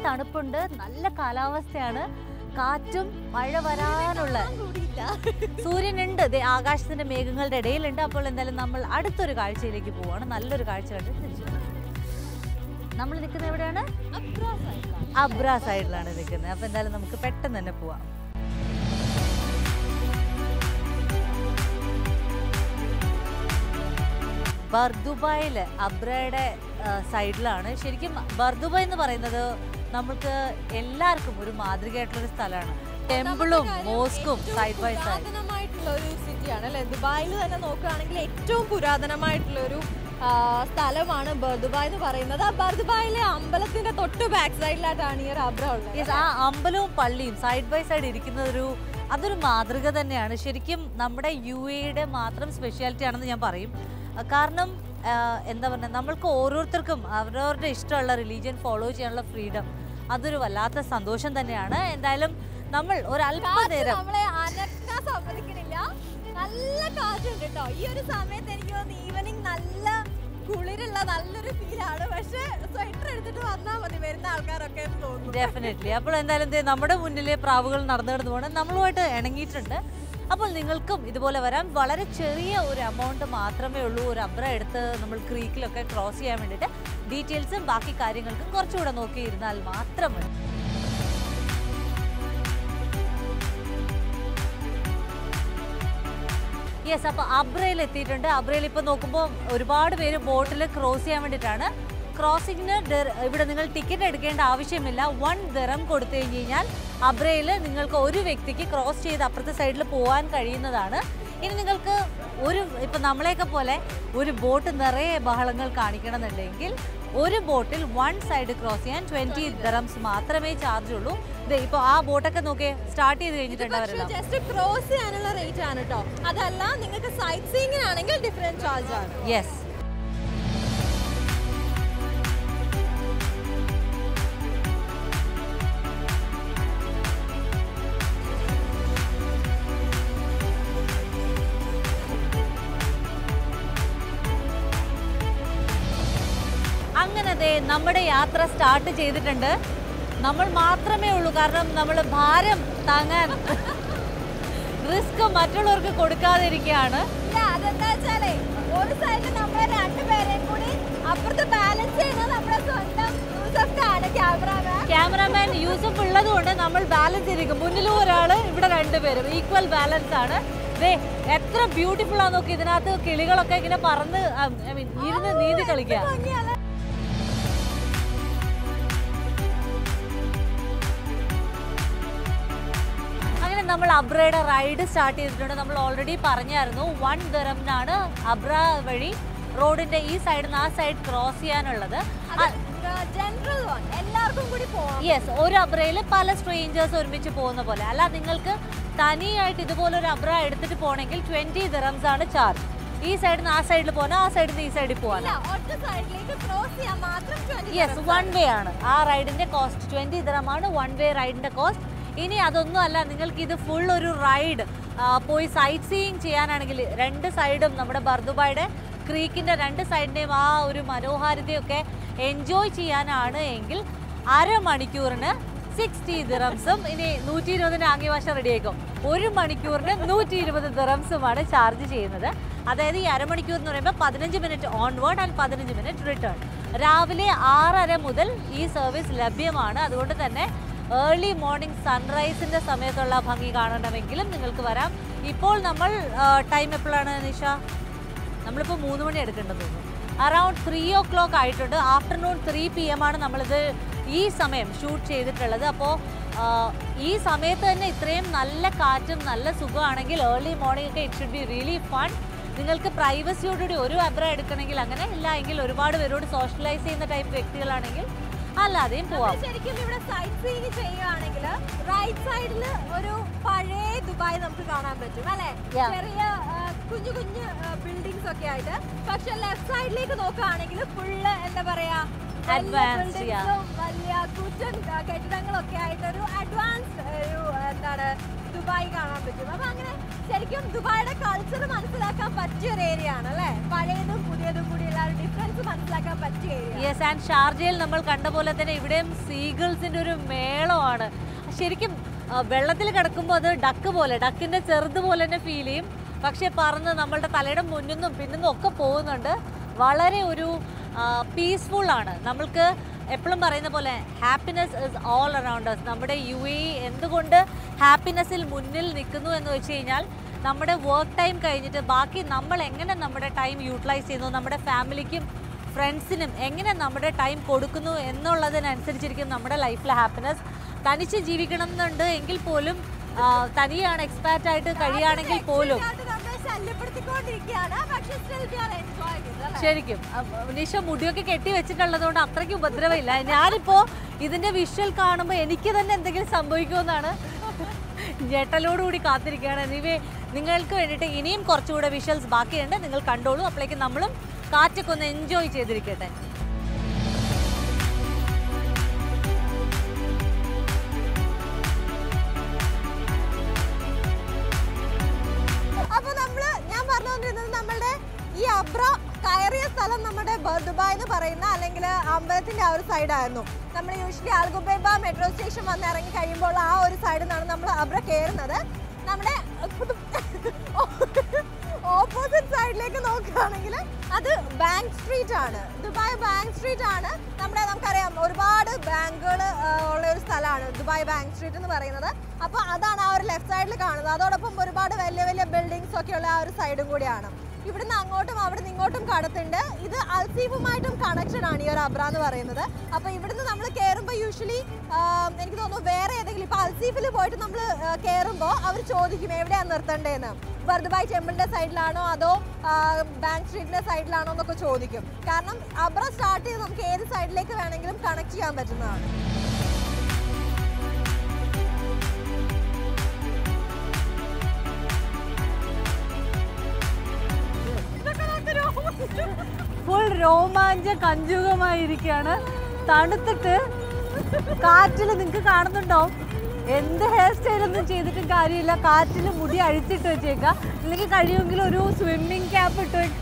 തണുപ്പുണ്ട് നല്ല കാലാവസ്ഥയാണ് കാറ്റും മഴ വരാനുള്ള സൂര്യനുണ്ട് ദേ ആകാശത്തിന്റെ മേഘങ്ങളുടെ ഇടയിലുണ്ട് അപ്പോൾ എന്തായാലും നമ്മൾ അടുത്തൊരു കാഴ്ചയിലേക്ക് പോവാണ് നല്ലൊരു കാഴ്ച കണ്ട് തിരിച്ചു വരാം. നമ്മൾ നിൽക്കുന്നത് എവിടെയാണ് അബ്ര സൈഡിലാണ് നിൽക്കുന്നത് അപ്പൊ എന്തായാലും നമുക്ക് പെട്ടെന്ന് തന്നെ പോവാം ബർദുബായില് അബ്രയുടെ സൈഡിലാണ് ശരിക്കും ബർദുബായ് എന്ന് പറയുന്നത് നമുക്ക് എല്ലാവർക്കും ഒരു മാതൃകയായിട്ടുള്ള ഒരു സ്ഥലമാണ് ടെമ്പിളും മോസ്കും സൈഡ് ബൈ സൈഡ് പുരാതനമായിട്ടുള്ള ഒരു സിറ്റിയാണ് അല്ലെ ദുബായിൽ തന്നെ നോക്കുകയാണെങ്കിൽ ഏറ്റവും പുരാതനമായിട്ടുള്ള ഒരു ആ, സ്ഥലമാണ് ബർദുബായ് എന്ന് പറയുന്നത് ആ ബർദുബായിലെ അമ്പലത്തിന്റെ തൊട്ട് ബാക്ക് സൈഡിലായിട്ടാണ് ഈ ഒരു അബ്ര ഉള്ളത് Yes, ആ അമ്പലവും പള്ളിയും സൈഡ് ബൈ സൈഡ് ഇരിക്കുന്ന ഒരു അതൊരു മാതൃക തന്നെയാണ് ശരിക്കും നമ്മുടെ യു എയുടെ മാത്രം സ്പെഷ്യാലിറ്റി ആണെന്ന് ഞാൻ പറയും അഹ് കാരണം ആഹ് എന്താ പറയുക നമ്മൾക്ക് ഓരോരുത്തർക്കും അവരവരുടെ ഇഷ്ടമുള്ള റിലീജിയൻ ഫോളോ ചെയ്യാനുള്ള ഫ്രീഡം അതൊരു വല്ലാത്ത സന്തോഷം തന്നെയാണ് എന്തായാലും നമ്മൾ ഒരു കാറ്റ് അല്പനേരം നമ്മളെ അനക്കാൻ സമ്മതിക്കണില്ല നല്ല കാറ്റുണ്ട് കേട്ടോ ഈ ഒരു സമയത്ത് എനിക്ക് തോന്നുന്നു ഈവനിങ് നല്ല കുളിരുള്ള നല്ലൊരു ഫീലാണ് പക്ഷെ സ്വെറ്റർ എടുത്തിട്ട് വന്നാൽ മതി വരുന്ന ആൾക്കാരൊക്കെ എന്ന് തോന്നുന്നു ഡെഫിനറ്റ്ലി അപ്പോൾ എന്തായാലും ദേ നമ്മുടെ മുന്നിലെ പ്രാവുകൾ നടന്നു നടന്നു പോകണം നമ്മളുമായിട്ട് ഇണങ്ങിയിട്ടുണ്ട് അപ്പോൾ നിങ്ങൾക്കും ഇതുപോലെ വരാം വളരെ ചെറിയ ഒരു എമൗണ്ട് മാത്രമേ ഉള്ളൂ ഒരു അബ്ര എടുത്ത് നമ്മൾ ക്രീക്കിലൊക്കെ ക്രോസ് ചെയ്യാൻ വേണ്ടിയിട്ട് ഡീറ്റെയിൽസും ബാക്കി കാര്യങ്ങൾക്കും കുറച്ചുകൂടെ നോക്കിയിരുന്നാൽ മാത്രം മതി യെസ് അപ്പോൾ അബ്രയിൽ എത്തിയിട്ടുണ്ട് അബ്രയിൽ ഇപ്പോൾ നോക്കുമ്പോൾ ഒരുപാട് പേര് ബോട്ടിൽ ക്രോസ് ചെയ്യാൻ വേണ്ടിയിട്ടാണ് ക്രോസിങ്ങിന് ഇവിടെ നിങ്ങൾ ടിക്കറ്റ് എടുക്കേണ്ട ആവശ്യമില്ല വൺ ദിറം കൊടുത്തു കഴിഞ്ഞ് കഴിഞ്ഞാൽ അബ്രയിൽ നിങ്ങൾക്ക് ഒരു വ്യക്തിക്ക് ക്രോസ് ചെയ്ത് അപ്പുറത്തെ സൈഡിൽ പോകാൻ കഴിയുന്നതാണ് ഇനി നിങ്ങൾക്ക് ഒരു ഇപ്പം നമ്മളെയൊക്കെ പോലെ ഒരു ബോട്ട് നിറയെ ബഹളങ്ങൾ കാണിക്കണമെന്നുണ്ടെങ്കിൽ ഒരു ബോട്ടിൽ വൺ സൈഡ് ക്രോസ് ചെയ്യാൻ ട്വൻറ്റി ദിറംസ് മാത്രമേ ചാർജ് ഉള്ളൂ ഇത് ഇപ്പോൾ ആ ബോട്ടൊക്കെ നോക്കിയേ സ്റ്റാർട്ട് ചെയ്ത് കഴിഞ്ഞിട്ടുണ്ട് അവരെല്ലാം ജസ്റ്റ് ക്രോസ് ചെയ്യാനുള്ള റേറ്റ് ആണ് കേട്ടോ അതല്ല നിങ്ങൾക്ക് സൈറ്റ് സീയിങ്ങിനാണെങ്കിൽ ഡിഫറെന്റ് ചാർജ് ആണ് യെസ് അങ്ങനെ ദേ നമ്മുടെ യാത്ര സ്റ്റാർട്ട് ചെയ്തിട്ടുണ്ട് നമ്മൾ മാത്രമേ ഉള്ളൂ കാരണം നമ്മൾ ഭാരം താങ്ങാൻ റിസ്ക് മറ്റുള്ളവർക്ക് കൊടുക്കാതെ ഇരിക്കുകയാണ് ഇല്ല അതെന്താ വെച്ചാലേ ഒരു സൈഡിൽ നമ്മളെ രണ്ടുപേരെയും കൂടി അപ്പുറത്ത് ബാലൻസ് ചെയ്യുന്നത് നമ്മുടെ സ്വന്തം യൂസഫാണ് ക്യാമറമാൻ ക്യാമറാമാൻ യൂസഫ് ഉള്ളത് കൊണ്ട് നമ്മൾ ബാലൻസ് ചെയ്തിരിക്കും മുന്നിലും ഒരാള് ഇവിടെ രണ്ടുപേരും ഈക്വൽ ബാലൻസ് ആണ് ദേ എത്ര ബ്യൂട്ടിഫുൾ ആ നോക്കി ഇതിനകത്ത് കിളികളൊക്കെ ഇങ്ങനെ പറന്ന് ഐ മീൻ ഇരുന്ന് നീന്തി കളിക്കുക ഭംഗിയാണ് അങ്ങനെ നമ്മൾ അബ്രയുടെ റൈഡ് സ്റ്റാർട്ട് ചെയ്തിട്ടുണ്ട് നമ്മൾ ഓൾറെഡി പറഞ്ഞായിരുന്നു വൺ ദറമിനാണ് അബ്ര വഴി റോഡിന്റെ ഈ സൈഡിൽ നിന്ന് ആ സൈഡ് ക്രോസ് ചെയ്യാനുള്ളത് ജനറൽ വൺ എല്ലാവർക്കും കൂടി പോവാം യെസ് ഒരു അബ്രയിൽ പല സ്ട്രേഞ്ചേഴ്സ് ഒരുമിച്ച് പോകുന്ന പോലെ അല്ല നിങ്ങൾക്ക് തനിയായിട്ട് ഇതുപോലെ ഒരു അബ്ര എടുത്തിട്ട് പോകണമെങ്കിൽ ട്വന്റി ദിറംസ് ആണ് ചാർജ് ഈ സൈഡിൽ നിന്ന് ആ സൈഡിൽ പോകാനോ ആ സൈഡിൽ നിന്ന് ഈ സൈഡിൽ പോകാനോ ഇല്ല ഒറ്റ സൈഡിലേക്ക് ക്രോസ് ചെയ്യാൻ മാത്രം 20 യെസ് വൺ വേ ആണ് ആ റൈഡിന്റെ കോസ്റ്റ് ട്വന്റി ആണ് വൺ വേ റൈഡിന്റെ കോസ്റ്റ് ഇനി അതൊന്നും അല്ല നിങ്ങൾക്ക് ഇത് ഫുൾ ഒരു റൈഡ് പോയി സൈറ്റ് സീയിങ് ചെയ്യാനാണെങ്കിൽ രണ്ട് സൈഡും നമ്മുടെ ബർദുബായുടെ ക്രീക്കിന്റെ രണ്ട് സൈഡിന്റെയും ആ ഒരു മനോഹാരിതയൊക്കെ എൻജോയ് ചെയ്യാനാണ് എങ്കിൽ അരമണിക്കൂറിന് സിക്സ്റ്റി ദിറംസും ഇനി നൂറ്റി ഇരുപതിന് ആംഗ്യ ഭാഷ റെഡിയാക്കും ഒരു മണിക്കൂറിന് നൂറ്റി ഇരുപത് ദിറംസുമാണ് ചാർജ് ചെയ്യുന്നത് അതായത് ഈ അരമണിക്കൂർ എന്ന് പറയുമ്പോൾ പതിനഞ്ച് മിനിറ്റ് ഓൺവേർഡ് ആൻഡ് പതിനഞ്ച് മിനിറ്റ് റിട്ടേൺ രാവിലെ ആറര മുതൽ ഈ സർവീസ് ലഭ്യമാണ് അതുകൊണ്ട് തന്നെ ഏർലി മോർണിംഗ് സൺറൈസിന്റെ സമയത്തുള്ള ഭംഗി കാണണമെങ്കിലും നിങ്ങൾക്ക് വരാം ഇപ്പോൾ നമ്മൾ ടൈം എപ്പോഴാണ് നിഷ നമ്മളിപ്പോൾ മൂന്ന് മണി എടുക്കേണ്ടത് അറൗണ്ട് ത്രീ ഓ ക്ലോക്ക് ആയിട്ടുണ്ട് ആഫ്റ്റർനൂൺ ത്രീ പി എം ആണ് നമ്മളിത് ഈ സമയം ഷൂട്ട് ചെയ്തിട്ടുള്ളത് അപ്പോൾ ഈ സമയത്ത് തന്നെ ഇത്രയും നല്ല കാറ്റും നല്ല സുഖമാണെങ്കിൽ ഏർലി മോർണിംഗ് ഒക്കെ it should be really fun നിങ്ങൾക്ക് പ്രൈവസിയോടുകൂടി ഒരു അബ്ര എടുക്കണമെങ്കിൽ അങ്ങനെ ഇല്ല എങ്കിൽ ഒരുപാട് പേരോട് സോഷ്യലൈസ് ചെയ്യുന്ന ടൈപ്പ് വ്യക്തികളാണെങ്കിൽ അല്ലാതെയും പോവാം ശരിക്കും ഇവിടെ സൈറ്റ് സീയിങ് ചെയ്യുകയാണെങ്കിൽ റൈറ്റ് സൈഡിൽ ഒരു പഴയ ദുബായ് നമുക്ക് കാണാൻ പറ്റും അല്ലെ Yeah. ചെറിയ ആ, കുഞ്ഞു കുഞ്ഞു ബിൽഡിങ്സ് ഒക്കെ ആയിട്ട് പക്ഷെ ലെഫ്റ്റ് സൈഡിലേക്ക് നോക്കുകയാണെങ്കിൽ ഫുള്ള് എന്താ പറയാ Advanced, yeah. വലിയ കൂറ്റൻ ആ, കെട്ടിടങ്ങളൊക്കെ ആയിട്ട് ഒരു അഡ്വാൻസ്ഡ് ഒരു എന്താണ് ദുബായ് കാണാൻ പറ്റും അപ്പൊ അങ്ങനെ ശരിക്കും ദുബായിയുടെ കൾച്ചർ മനസ്സിലാക്കാൻ പറ്റിയ ഒരു ഏരിയ ആണ് അല്ലേ പഴയതും പുതിയതും കൂടിയുള്ള ഒരു ഡിഫറൻസ് മനസ്സിലാക്കാൻ പറ്റിയ ഏരിയ യെസ് ആൻഡ് ഷാർജയിൽ നമ്മൾ കണ്ട പോലെ തന്നെ ഇവിടെയും സീഗിൾസിന്റെ ഒരു മേളമാണ് ശരിക്കും ആ, വെള്ളത്തിൽ കിടക്കുമ്പോൾ അത് ഡക്ക് പോലെ ഡക്കിന്റെ ചെറുത് പോലെ തന്നെ ഫീൽ ചെയ്യും പക്ഷെ പറന്ന് നമ്മളുടെ തലയുടെ മുന്നിൽ നിന്നും പിന്നിന്നും ഒക്കെ പോകുന്നുണ്ട് വളരെ ഒരു പീസ്ഫുൾ ആണ് നമ്മൾക്ക് എപ്പോഴും പറയുന്ന പോലെ happiness is all around us നമ്മുടെ യു എ എന്തുകൊണ്ട് ഹാപ്പിനെസ്സിൽ മുന്നിൽ നിൽക്കുന്നു എന്ന് വെച്ച് കഴിഞ്ഞാൽ നമ്മുടെ വർക്ക് ടൈം കഴിഞ്ഞിട്ട് ബാക്കി നമ്മൾ എങ്ങനെ നമ്മുടെ ടൈം യൂട്ടിലൈസ് ചെയ്യുന്നു നമ്മുടെ ഫാമിലിക്കും ഫ്രണ്ട്സിനും എങ്ങനെ നമ്മുടെ ടൈം കൊടുക്കുന്നു എന്നുള്ളതിനനുസരിച്ചിരിക്കും നമ്മുടെ ലൈഫിലെ ഹാപ്പിനെസ് തനിച്ച് ജീവിക്കണം എന്നുണ്ട് എങ്കിൽ പോലും ആ, തനിയാണ് എക്സ്പാറ്റ് ആയിട്ട് കഴിയുകയാണെങ്കിൽ പോലും ഇതിനകത്ത് നമ്മളെ ശല്യപ്പെടുത്തിക്കൊണ്ടിരിക്കുകയാണ് പക്ഷെ still we are enjoying it അല്ലേ ശരിക്കും അഹ് നിഷ മുടിയൊക്കെ കെട്ടി വെച്ചിട്ടുള്ളത് കൊണ്ട് അത്രയ്ക്ക് ഉപദ്രവമില്ല ഞാനിപ്പോ ഇതിന്റെ വിഷ്വൽ കാണുമ്പോൾ എനിക്ക് തന്നെ എന്തെങ്കിലും സംഭവിക്കുമെന്നാണ് ഞെട്ടലോടുകൂടി കാത്തിരിക്കുകയാണ് എനിവേ നിങ്ങൾക്ക് വേണ്ടിയിട്ട് ഇനിയും കുറച്ചുകൂടെ വിഷ്വൽസ് ബാക്കിയുണ്ട് നിങ്ങൾ കണ്ടോളൂ അപ്പോഴേക്കും നമ്മളും കാറ്റൊക്കെ ഒന്ന് എൻജോയ് ചെയ്തിരിക്കട്ടെ അപ്പൊ നമ്മള് ഞാൻ പറഞ്ഞുകൊണ്ടിരുന്നത് നമ്മളുടെ ഈ അബ്ര കയറിയ സ്ഥലം നമ്മുടെ ബ- ദുബായ് എന്ന് പറയുന്ന അല്ലെങ്കിൽ അമ്പലത്തിന്റെ ആ ഒരു സൈഡായിരുന്നു നമ്മൾ യൂഷ്വലി ആൽഗുബൈബ മെട്രോ സ്റ്റേഷൻ വന്ന് ഇറങ്ങി കഴിയുമ്പോൾ ആ ഒരു സൈഡിൽ നിന്നാണ് നമ്മൾ അബ്ര കയറുന്നത് നമ്മുടെ ഓപ്പോസിറ്റ് സൈഡിലേക്ക് നോക്കുകയാണെങ്കിൽ അത് ബാങ്ക് സ്ട്രീറ്റ് ആണ് ദുബായ് ബാങ്ക് സ്ട്രീറ്റ് ആണ് നമ്മുടെ നമുക്കറിയാം ഒരുപാട് ബാങ്കുകൾ ഉള്ള ഒരു സ്ഥലമാണ് ദുബായ് ബാങ്ക് സ്ട്രീറ്റ് എന്ന് പറയുന്നത് അപ്പോൾ അതാണ് ആ ഒരു ലെഫ്റ്റ് സൈഡിൽ കാണുന്നത് അതോടൊപ്പം ഒരുപാട് വലിയ വലിയ ബിൽഡിങ്സ് ഒക്കെ ഉള്ള ആ ഒരു സൈഡും കൂടിയാണ് ഇവിടുന്ന് അങ്ങോട്ടും അവിടുന്ന് ഇങ്ങോട്ടും കടത്തുണ്ട് ഇത് അൽസീഫുമായിട്ടും കണക്ഷൻ ആണ് ഈ ഒരു അബ്ര എന്ന് പറയുന്നത് അപ്പോൾ ഇവിടുന്ന് നമ്മൾ കയറുമ്പോൾ യൂഷ്വലി എനിക്ക് തോന്നുന്നു വേറെ ഏതെങ്കിലും ഇപ്പോൾ അൽസീഫിൽ പോയിട്ട് നമ്മൾ കയറുമ്പോൾ അവർ ചോദിക്കും എവിടെയാണ് നിർത്തേണ്ടതെന്ന് ബർദുബായ് ടെമ്പിളിന്റെ സൈഡിലാണോ അതോ ബാങ്ക് സ്ട്രീറ്റിന്റെ സൈഡിലാണോ എന്നൊക്കെ ചോദിക്കും കാരണം അബ്ര സ്റ്റാർട്ട് ചെയ്ത് നമുക്ക് ഏത് സൈഡിലേക്ക് വേണമെങ്കിലും കണക്ട് ചെയ്യാൻ പറ്റുന്നതാണ് ഇതൊക്കെ നോക്കൊരു ഫുൾ രോമാഞ്ച കഞ്ചുകമായിരിക്കുകയാണ് തണുത്തിട്ട് കാറ്റിൽ നിങ്ങൾക്ക് കാണുന്നുണ്ടോ എന്ത് ഹെയർ സ്റ്റൈലൊന്നും ചെയ്തിട്ടും കാര്യമില്ല കാറ്റിൽ മുടി അഴിച്ചിട്ട് വെച്ചേക്കാം അല്ലെങ്കിൽ കഴിയുമെങ്കിൽ ഒരു സ്വിമ്മിങ് ക്യാപ്പ് ഇട്ട് വെക്ക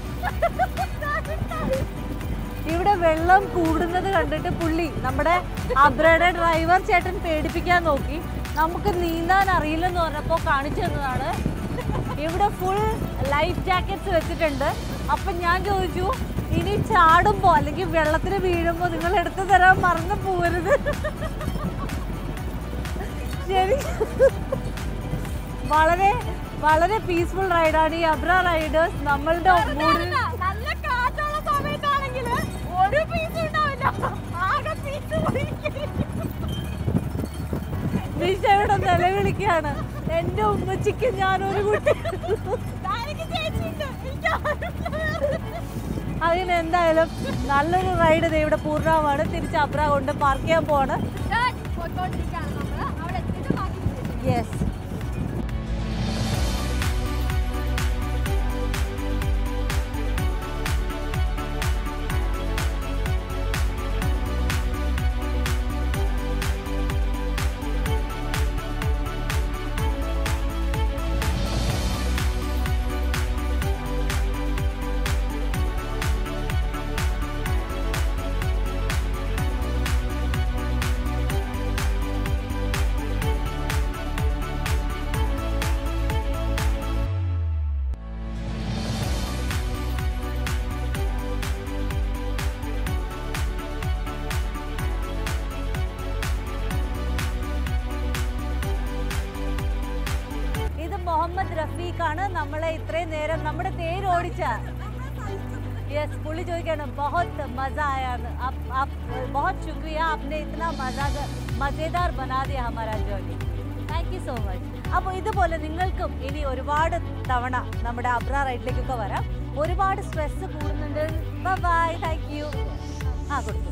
ഇവിടെ വെള്ളം കൂടുന്നത് കണ്ടിട്ട് പുള്ളി നമ്മുടെ അബ്രയുടെ ഡ്രൈവർ ചേട്ടൻ പേടിപ്പിക്കാൻ നോക്കി നമുക്ക് നീന്താൻ അറിയില്ലെന്ന് പറഞ്ഞപ്പോൾ കാണിച്ചു തന്നതാണ് ഇവിടെ ഫുൾ ലൈഫ് ജാക്കറ്റ്സ് വെച്ചിട്ടുണ്ട് അപ്പം ഞാൻ ചോദിച്ചു ഇനി ചാടുമ്പോൾ അല്ലെങ്കിൽ വെള്ളത്തിൽ വീഴുമ്പോൾ നിങ്ങൾ എടുത്തു തരാൻ മറന്നു പോകരുത് ശരി വളരെ വളരെ പീസ്ഫുൾ റൈഡാണ് ഈ അബ്ര റൈഡേഴ്സ് നമ്മളുടെ മൂഡിൽ നല്ല നല്ല കാറ്റുള്ള സമയത്താണെങ്കിൽ ഒരു പീസ് ഉണ്ടാവില്ല ആകെ പീസ് നിഷയുടെ നിലവിളിക്കാണ് എൻ്റെ ഉമ്മച്ചിക്ക് ഞാനൊരു കുട്ടി അതിന് എന്തായാലും നല്ലൊരു റൈഡ് ദേ ഇവിടെ പൂർണ്ണമാണ് തിരിച്ച് അബ്ര കൊണ്ട് പാർക്ക് ചെയ്യാൻ പോവാണ് പോയിക്കൊണ്ടിരിക്കുകയാണ് നമ്മള് അവിടെ എത്തിയിട്ട് ബാക്കി വിശേഷം. യെസ് ഇത് മുഹമ്മദ് റഫീഖാണ് നമ്മളെ ഇത്രയും നേരം നമ്മുടെ തേര് ഓടിച്ച യെസ് പുള്ളി ചോദിക്കാണ് ബഹുത് മസ ആയാന്ന് അപ് അപ് ബഹുത് ശുക്രിയ आपने इतना मजा മജേദാർ ബനാ ദിയ ഹമാരാ ജോലി താങ്ക് യു സോ മച്ച് അപ്പോൾ ഇതുപോലെ നിങ്ങൾക്കും ഇനി ഒരുപാട് തവണ നമ്മുടെ അബ്ര റൈഡിലേക്കൊക്കെ വരാം ഒരുപാട് സ്ട്രെസ് കൂടുന്നുണ്ട് ബൈ താങ്ക് യു ആ കൊടുത്തു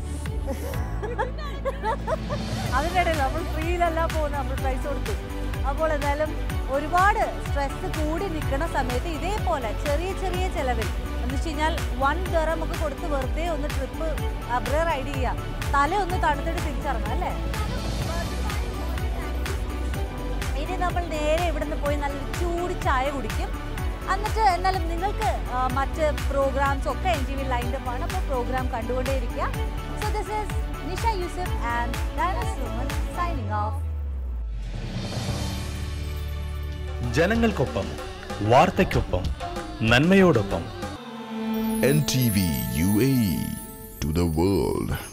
അതിൻ്റെ ഇടയിൽ നമ്മൾ ഫ്രീയിലല്ല പോകുന്നത് നമ്മൾ പ്രൈസ് കൊടുത്തു അപ്പോൾ എന്തായാലും ഒരുപാട് സ്ട്രെസ് കൂടി നിൽക്കുന്ന സമയത്ത് ഇതേപോലെ ചെറിയ ചെറിയ ചിലവിൽ എന്ന് വെച്ച് കഴിഞ്ഞാൽ വൺ ദറം ഒക്കെ കൊടുത്ത് വെറുതെ ഒന്ന് ട്രിപ്പ് അബ്രെ റൈഡ് ചെയ്യുക തല ഒന്ന് തണുത്തിട്ട് തിരിച്ചിറങ്ങാം അല്ലേ ഇനി നമ്മൾ നേരെ ഇവിടുന്ന് പോയി നല്ല ചൂട് ചായ കുടിക്കും എന്നിട്ട് എന്നാലും നിങ്ങൾക്ക് ആ, മറ്റ് പ്രോഗ്രാംസ് ഒക്കെ എൻ ടി വി ലൈൻഡപ്പ് ആണ് അപ്പോൾ പ്രോഗ്രാം കണ്ടുകൊണ്ടേയിരിക്കുക so this is Nisha Yusuf and Danas Suman signing off ജനങ്ങൾക്കൊപ്പം വാർത്തയ്ക്കൊപ്പം നന്മയോടൊപ്പം NTV UAE to the world.